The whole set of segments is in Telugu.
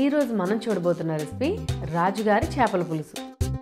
ఈరోజు మనం చూడబోతున్న రెసిపీ రాజుగారి చేపల పులుసు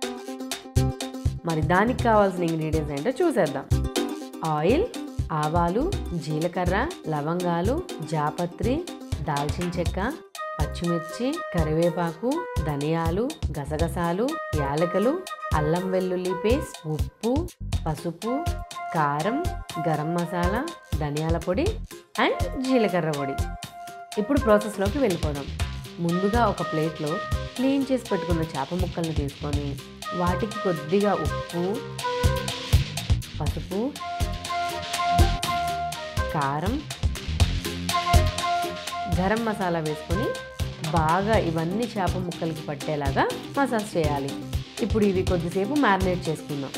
మరి దానికి కావాల్సిన ఇంగ్రీడియంట్స్ ఏంటో చూసేద్దాం ఆయిల్ ఆవాలు జీలకర్ర లవంగాలు జాపత్రి దాల్చిన చెక్క పచ్చిమిర్చి కరివేపాకు ధనియాలు గసగసాలు యాలకులు అల్లం వెల్లుల్లి పేస్ట్ ఉప్పు పసుపు కారం గరం మసాలా ధనియాల పొడి అండ్ జీలకర్ర పొడి ఇప్పుడు ప్రాసెస్లోకి వెళ్ళిపోదాం ముందుగా ఒక ప్లేట్లో క్లీన్ చేసి పెట్టుకున్న చేప ముక్కల్ని తీసుకొని వాటికి కొద్దిగా ఉప్పు పసుపు కారం గరం మసాలా వేసుకొని బాగా ఇవన్నీ చేప ముక్కలకి పట్టేలాగా మసాజ్ చేయాలి ఇప్పుడు ఇవి కొద్దిసేపు మ్యారినేట్ చేసుకుందాం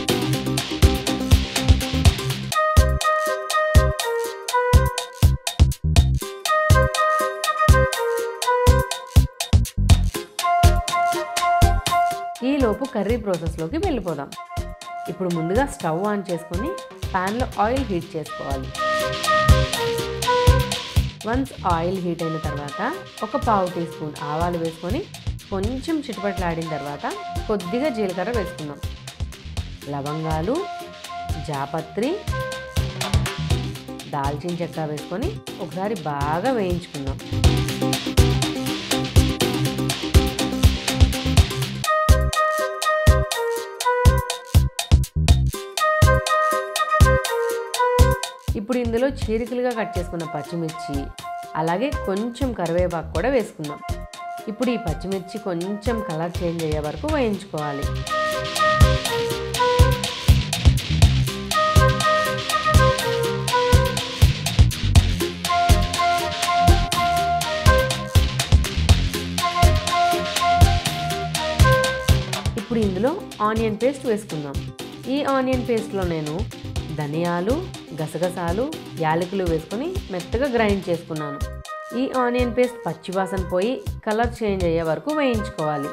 ఈలోపు కర్రీ ప్రాసెస్లోకి వెళ్ళిపోదాం ఇప్పుడు ముందుగా స్టవ్ ఆన్ చేసుకొని ప్యాన్లో ఆయిల్ హీట్ చేసుకోవాలి వన్స్ ఆయిల్ హీట్ అయిన తర్వాత ఒక పావు టీ స్పూన్ ఆవాలు వేసుకొని కొంచెం చిటపట్లాడిన తర్వాత కొద్దిగా జీలకర్ర వేసుకుందాం లవంగాలు జాపత్రి దాల్చిన చెక్క వేసుకొని ఒకసారి బాగా వేయించుకుందాం ఇప్పుడు ఇందులో చీరికలుగా కట్ చేసుకున్న పచ్చిమిర్చి అలాగే కొంచెం కరివేపాకు కూడా వేసుకుందాం ఇప్పుడు ఈ పచ్చిమిర్చి కొంచెం కలర్ చేంజ్ అయ్యే వరకు వేయించుకోవాలి ఇప్పుడు ఇందులో ఆనియన్ పేస్ట్ వేసుకుందాం ఈ ఆనియన్ పేస్ట్లో నేను ధనియాలు గసగసాలు యాలకులు వేసుకొని మెత్తగా గ్రైండ్ చేసుకున్నాను ఈ ఆనియన్ పేస్ట్ పచ్చివాసన పోయి కలర్ చేంజ్ అయ్యే వరకు వేయించుకోవాలి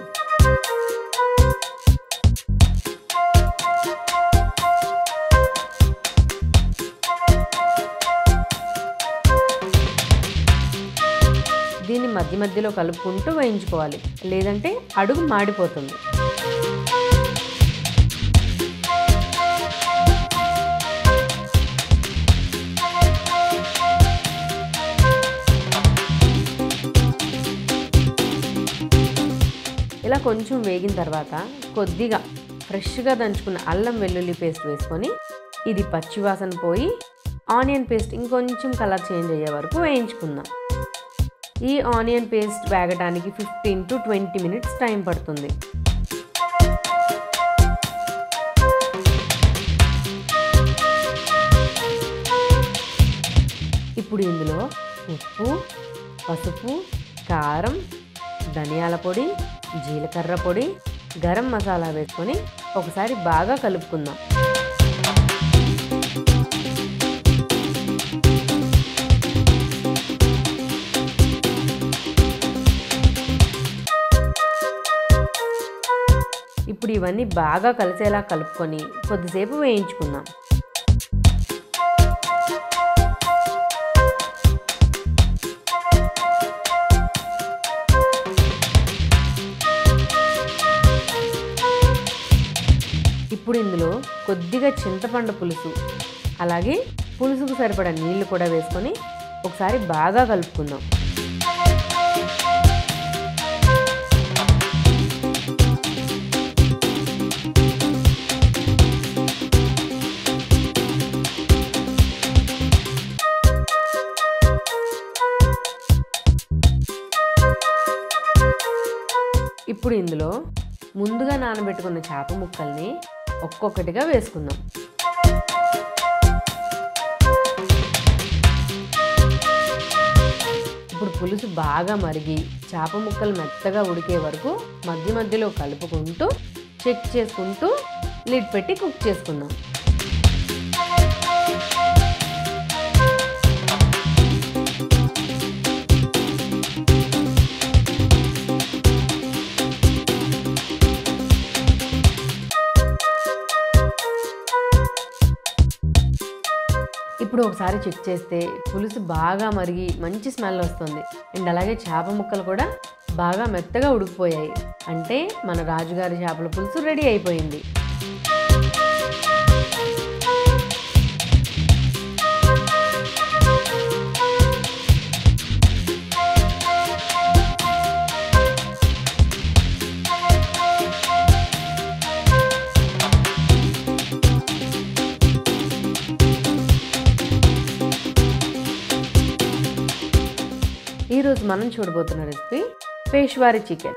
దీన్ని మధ్య మధ్యలో కలుపుకుంటూ వేయించుకోవాలి లేదంటే అడుగు మాడిపోతుంది ఇలా కొంచెం వేగిన తర్వాత కొద్దిగా ఫ్రెష్గా దంచుకున్న అల్లం వెల్లుల్లి పేస్ట్ వేసుకొని ఇది పచ్చివాసన పోయి ఆనియన్ పేస్ట్ ఇంకొంచెం కలర్ చేంజ్ అయ్యే వరకు వేయించుకుందాం ఈ ఆనియన్ పేస్ట్ వేగడానికి fifteen to twenty minutes time పడుతుంది ఇప్పుడు ఇందులో ఉప్పు పసుపు కారం ధనియాల పొడి జీలకర్ర పొడి గరం మసాలా వేసుకొని ఒకసారి బాగా కలుపుకుందాం ఇప్పుడు ఇవన్నీ బాగా కలిసేలా కలుపుకొని కొద్దిసేపు వేయించుకుందాం ఇప్పుడు ఇందులో కొద్దిగా చింతపండు పులుసు అలాగే పులుసుకు సరిపడా నీళ్లు కూడా వేసుకొని ఒకసారి బాగా కలుపుకుందాం ఇప్పుడు ఇందులో ముందుగా నానబెట్టుకున్న చేప ముక్కల్ని ఒక్కొక్కటిగా వేసుకుందాం ఇప్పుడు పులుసు బాగా మరిగి చేప ముక్కలు మెత్తగా ఉడికే వరకు మధ్య మధ్యలో కలుపుకుంటూ చెక్ చేసుకుంటూ లిడ్ పెట్టి కుక్ చేసుకుందాం ఇప్పుడు ఒకసారి చెక్ చేస్తే పులుసు బాగా మరిగి మంచి స్మెల్ వస్తుంది అండ్ అలాగే చేప ముక్కలు కూడా బాగా మెత్తగా ఉడికిపోయాయి అంటే మన రాజుగారి చేపల పులుసు రెడీ అయిపోయింది ఈరోజు మనం చూడబోతున్న రెసిపీ పేష్వారి చికెన్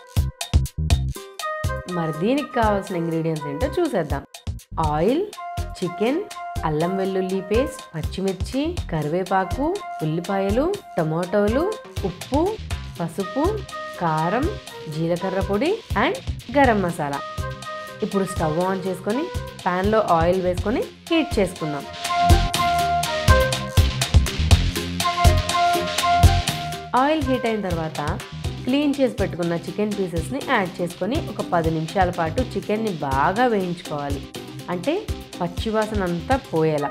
మరి దీనికి కావాల్సిన ఇంగ్రీడియంట్స్ ఏంటో చూసేద్దాం ఆయిల్ చికెన్ అల్లం వెల్లుల్లి పేస్ట్ పచ్చిమిర్చి కరివేపాకు ఉల్లిపాయలు టమోటోలు ఉప్పు పసుపు కారం జీలకర్ర పొడి అండ్ గరం మసాలా ఇప్పుడు స్టవ్ ఆన్ చేసుకొని ప్యాన్లో ఆయిల్ వేసుకొని హీట్ చేసుకుందాం ఆయిల్ హీట్ అయిన తర్వాత క్లీన్ చేసి పెట్టుకున్న చికెన్ పీసెస్ని యాడ్ చేసుకొని ఒక పది నిమిషాల పాటు చికెన్ని బాగా వేయించుకోవాలి అంటే పచ్చివాసన అంతా పోయేలా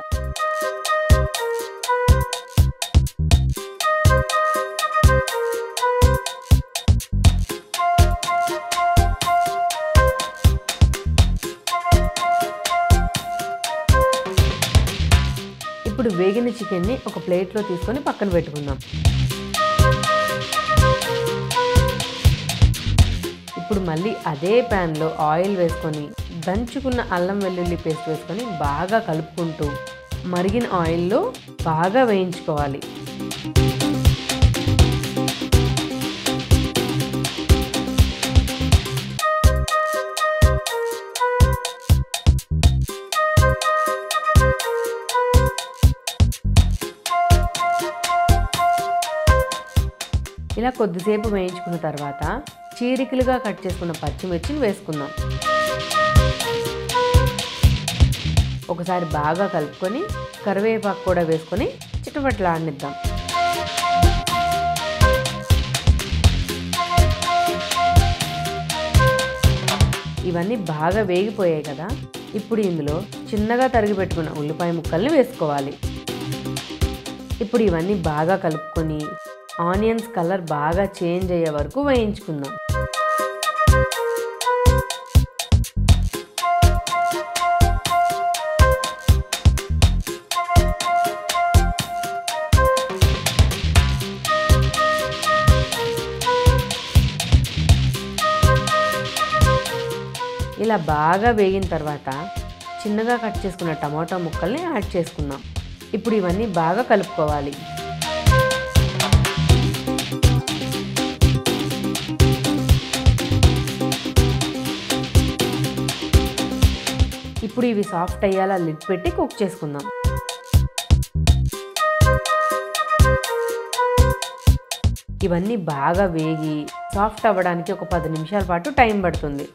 ఇప్పుడు వేగిన చికెన్ని ఒక ప్లేట్లో తీసుకొని పక్కన పెట్టుకుందాం ఇప్పుడు మళ్ళీ అదే ప్యాన్లో ఆయిల్ వేసుకొని దంచుకున్న అల్లం వెల్లుల్లి పేస్ట్ వేసుకొని బాగా కలుపుకుంటూ మరిగిన ఆయిల్లో బాగా వేయించుకోవాలి ఇలా కొద్దిసేపు వేయించుకున్న తర్వాత చీరికలుగా కట్ చేసుకున్న పచ్చిమిర్చిని వేసుకుందాం ఒకసారి బాగా కలుపుకొని కరివేపాకు కూడా వేసుకొని చిటపట్లాడనిద్దాం ఇవన్నీ బాగా వేగిపోయాయి కదా ఇప్పుడు ఇందులో చిన్నగా తరిగి పెట్టుకున్న ఉల్లిపాయ ముక్కల్ని వేసుకోవాలి ఇప్పుడు ఇవన్నీ బాగా కలుపుకొని ఆనియన్స్ కలర్ బాగా చేంజ్ అయ్యే వరకు వేయించుకుందాం ఇలా బాగా వేగిన తర్వాత చిన్నగా కట్ చేసుకున్న టమాటా ముక్కల్ని యాడ్ చేసుకుందాం ఇప్పుడు ఇవన్నీ బాగా కలుపుకోవాలి ఇప్పుడు ఇవి సాఫ్ట్ అయ్యేలా లిడ్ పెట్టి కుక్ చేసుకుందాం ఇవన్నీ బాగా వేగి సాఫ్ట్ అవ్వడానికి ఒక పది నిమిషాల పాటు టైం పడుతుంది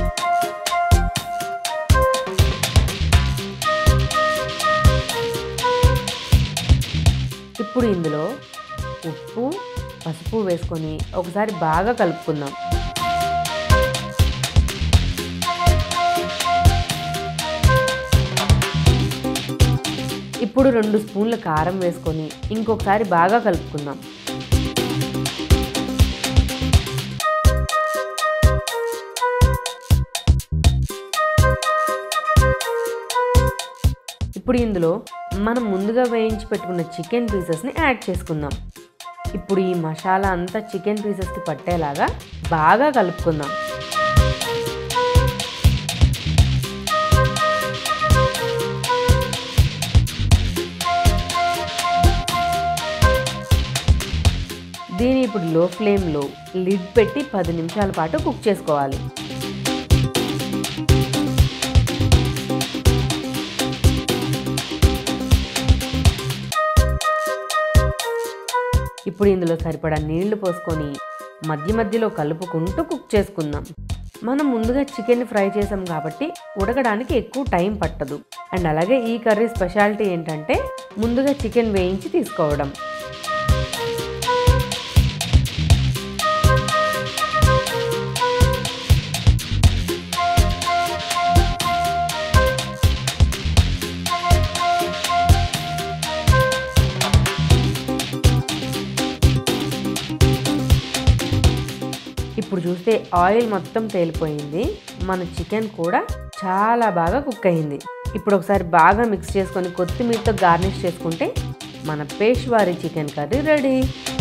ఇప్పుడు ఇందులో ఉప్పు పసుపు వేసుకొని ఒకసారి బాగా కలుపుకుందాం ఇప్పుడు రెండు స్పూన్ల కారం వేసుకొని ఇంకొకసారి బాగా కలుపుకుందాం ఇప్పుడు ఇందులో మనం ముందుగా వేయించి పెట్టుకున్న చికెన్ పీసెస్ని యాడ్ చేసుకుందాం ఇప్పుడు ఈ మసాలా అంతా చికెన్ పీసెస్కి పట్టేలాగా బాగా కలుపుకుందాం దీన్ని ఇప్పుడు లో ఫ్లేమ్లో లిడ్ పెట్టి పది నిమిషాల పాటు కుక్ చేసుకోవాలి ఇప్పుడు ఇందులో సరిపడా నీళ్లు పోసుకొని మధ్య మధ్యలో కలుపుకుంటూ కుక్ చేసుకుందాం మనం ముందుగా చికెన్ ఫ్రై చేసాం కాబట్టి ఉడకడానికి ఎక్కువ టైం పట్టదు అండ్ అలాగే ఈ కర్రీ స్పెషాలిటీ ఏంటంటే ముందుగా చికెన్ వేయించి తీసుకోవడం ఇప్పుడు చూస్తే ఆయిల్ మొత్తం తేలిపోయింది మన చికెన్ కూడా చాలా బాగా కుక్ అయింది ఇప్పుడు ఒకసారి బాగా మిక్స్ చేసుకొని కొత్తిమీరతో గార్నిష్ చేసుకుంటే మన పేష్వారీ చికెన్ కర్రీ రెడీ